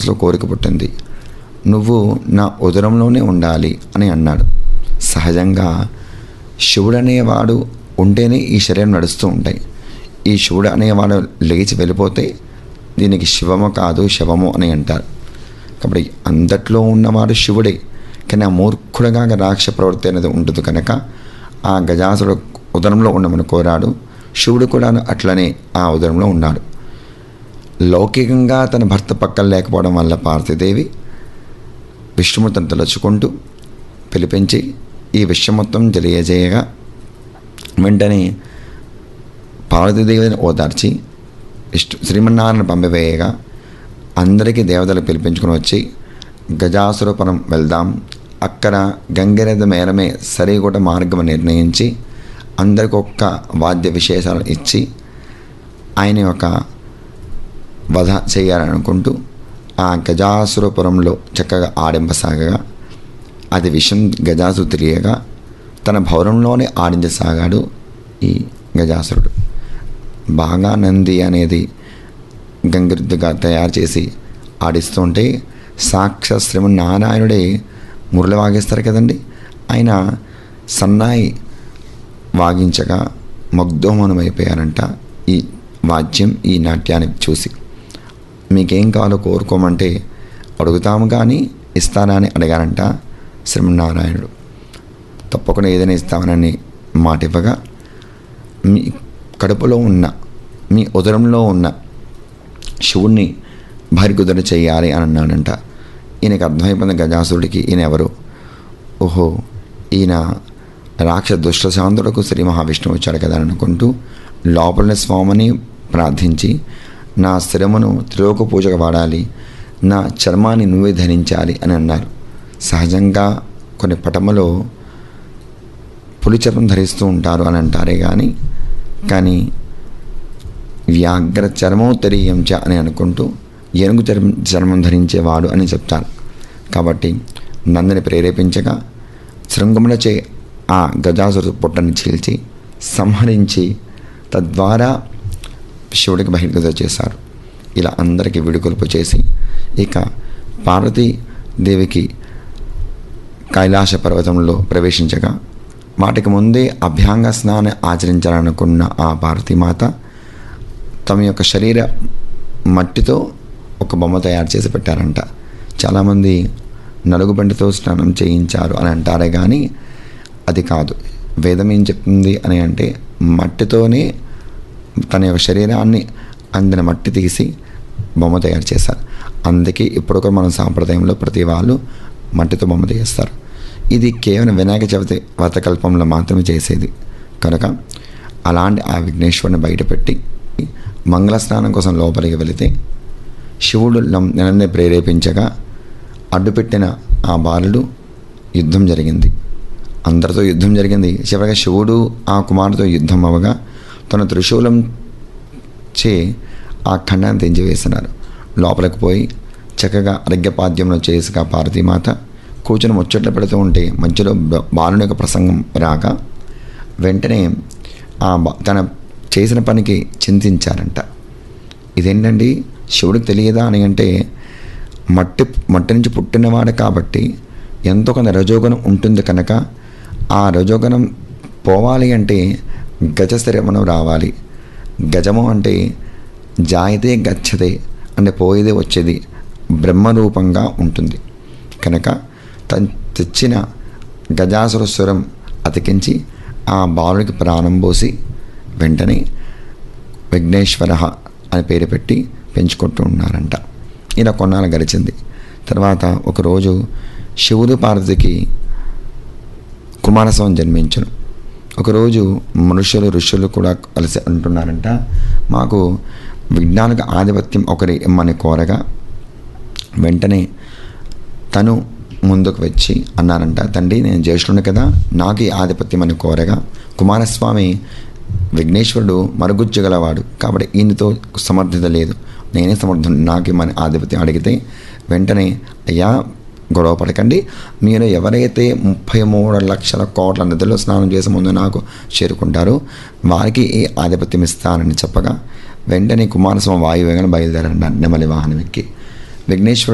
మనసులో కోరిక పుట్టింది నువ్వు నా ఉదరంలోనే ఉండాలి అని అన్నాడు సహజంగా శివుడు అనేవాడు ఉంటేనే ఈ శరీరం నడుస్తూ ఉంటాయి ఈ శివుడు అనేవాడు లేచి వెళ్ళిపోతే దీనికి శివము కాదు శవము అని అంటారు కాబట్టి అందట్లో ఉన్నవాడు శివుడే కానీ ఆ మూర్ఖుడుగా రాక్ష ప్రవృత్తి అనేది ఉంటుంది కనుక ఆ గజాసుడు ఉదరంలో ఉండమని కోరాడు శివుడు కూడా అట్లనే ఆ ఉదరంలో ఉన్నాడు లౌకికంగా తన భర్త పక్కన లేకపోవడం వల్ల పార్వతీదేవి విష్ణుమూర్తిని తలుచుకుంటూ పిలిపించి ఈ విషయం మొత్తం తెలియజేయగా వెంటనే పార్వతీదేవిని ఓదార్చి విష్ణు శ్రీమన్నారాయణ పంపివేయగా అందరికీ దేవతలు పిలిపించుకొని వచ్చి గజాసురపురం వెళ్దాం అక్కడ గంగిరెద్ద మేరమే సరిగొట మార్గం నిర్ణయించి అందరికి ఒక్క వాద్య విశేషాలు ఇచ్చి ఆయన యొక్క వధ చేయాలనుకుంటూ ఆ గజాసురపురంలో చక్కగా ఆడింపసాగగా అది విషం గజాసు తిరియగా తన భవనంలోనే ఆడించసాగాడు ఈ గజాసురుడు బాగా నంది అనేది గంగిరెద్దుగా తయారు చేసి ఆడిస్తుంటే సాక్ష శ్రీమన్నారాయణుడే మురళి వాగిస్తారు కదండి ఆయన సన్నాయి వాగించగా మగ్ధోమనమైపోయారంట ఈ వాద్యం ఈ నాట్యాన్ని చూసి మీకేం కావాలో కోరుకోమంటే అడుగుతాము కానీ ఇస్తానా అని అడిగారంట శ్రీమన్నారాయణుడు తప్పకుండా ఏదైనా ఇస్తామనని మాట ఇవ్వగా మీ కడుపులో ఉన్న మీ ఉదరంలో ఉన్న శివుణ్ణి భార్యకుదర చేయాలి అని అన్నాడంట ఈయనకి అర్థమైపోయింది గజాసురుడికి ఈయన ఎవరు ఓహో ఈయన రాక్ష దుష్టశాంతుడకు శ్రీ మహావిష్ణువు వచ్చాడు కదా అని అనుకుంటూ లోపల స్వామిని ప్రార్థించి నా స్థిరమును త్రిలోక పూజగా వాడాలి నా చర్మాన్ని నువ్వే ధరించాలి అని అన్నారు సహజంగా కొన్ని పటములో పులి చర్మం ధరిస్తూ ఉంటారు అని అంటారే కానీ కానీ వ్యాఘ్ర చర్మోత్తరీయం చ అని అనుకుంటూ ఏనుగు చర్మం చర్మం ధరించేవాడు అని చెప్తారు కాబట్టి నందని ప్రేరేపించగా శృంగములచే ఆ గజాసురు పుట్టని చీల్చి సంహరించి తద్వారా శివుడికి బహిర్గత చేశారు ఇలా అందరికీ విడుకొలుపు చేసి ఇక పార్వతీదేవికి కైలాస పర్వతంలో ప్రవేశించగా వాటికి ముందే అభ్యాంగ స్నానం ఆచరించాలనుకున్న ఆ పార్వతీమాత తమ యొక్క శరీర మట్టితో ఒక బొమ్మ తయారు చేసి పెట్టారంట చాలామంది నలుగుబంటితో స్నానం చేయించారు అని అంటారే కానీ అది కాదు వేదం ఏం చెప్తుంది అని అంటే మట్టితోనే తన యొక్క శరీరాన్ని అందిన మట్టి తీసి బొమ్మ తయారు చేశారు అందుకే ఇప్పుడు కూడా మన సాంప్రదాయంలో ప్రతి వాళ్ళు మట్టితో బొమ్మ తీస్తారు ఇది కేవలం వినాయక చవితి వ్రతకల్పంలో మాత్రమే చేసేది కనుక అలాంటి ఆ విఘ్నేశ్వరుని బయటపెట్టి మంగళ స్నానం కోసం లోపలికి వెళితే శివుడు నిలందే ప్రేరేపించగా అడ్డుపెట్టిన ఆ బాలుడు యుద్ధం జరిగింది అందరితో యుద్ధం జరిగింది చివరిగా శివుడు ఆ కుమారుతో యుద్ధం అవ్వగా తన త్రిశూలం చే ఆ ఖండాన్ని తెంచివేసినారు లోపలికి పోయి చక్కగా అర్ఘ్యపాద్యంలో చేసుగా పార్వతీమాత కూర్చొని ముచ్చట్లు పెడుతూ ఉంటే మధ్యలో బాలుని యొక్క ప్రసంగం రాక వెంటనే ఆ తన చేసిన పనికి చింతించారంట ఇదేంటండి శివుడికి తెలియదా అని అంటే మట్టి మట్టి నుంచి పుట్టినవాడు కాబట్టి ఎంతో కొంత రజోగుణం ఉంటుంది కనుక ఆ రజోగుణం పోవాలి అంటే గజస్థిరమనం రావాలి గజము అంటే జాయితే గచ్చతే అంటే పోయేదే వచ్చేది బ్రహ్మరూపంగా ఉంటుంది కనుక తను తెచ్చిన గజాసుర స్వరం అతికించి ఆ బాలుడికి ప్రాణం పోసి వెంటనే విఘ్నేశ్వర అని పేరు పెట్టి పెంచుకుంటూ ఉన్నారంట ఇలా కొన్నాళ్ళు గడిచింది తర్వాత ఒకరోజు శివుడు పార్వతికి కుమారస్వామి జన్మించను ఒకరోజు మనుషులు ఋషులు కూడా కలిసి అంటున్నారంట మాకు విజ్ఞానిక ఆధిపత్యం ఒకరి ఇమ్మని కోరగా వెంటనే తను ముందుకు వచ్చి అన్నారంట తండ్రి నేను జ్యేష్ఠుని కదా నాకు ఈ ఆధిపత్యం అని కోరగా కుమారస్వామి విఘ్నేశ్వరుడు మరుగుజ్జగలవాడు కాబట్టి ఈయనతో సమర్థత లేదు నేనే సమర్థుని నాకు మన ఆధిపత్యం అడిగితే వెంటనే అయ్యా గొడవ పడకండి మీరు ఎవరైతే ముప్పై మూడు లక్షల కోట్ల నదిలో స్నానం చేసే ముందు నాకు చేరుకుంటారో వారికి ఈ ఆధిపత్యం ఇస్తానని చెప్పగా వెంటనే కుమారస్వామి వాయువేగన బయలుదేరండి నెమలి వాహనం ఎక్కి విఘ్నేశ్వరుడు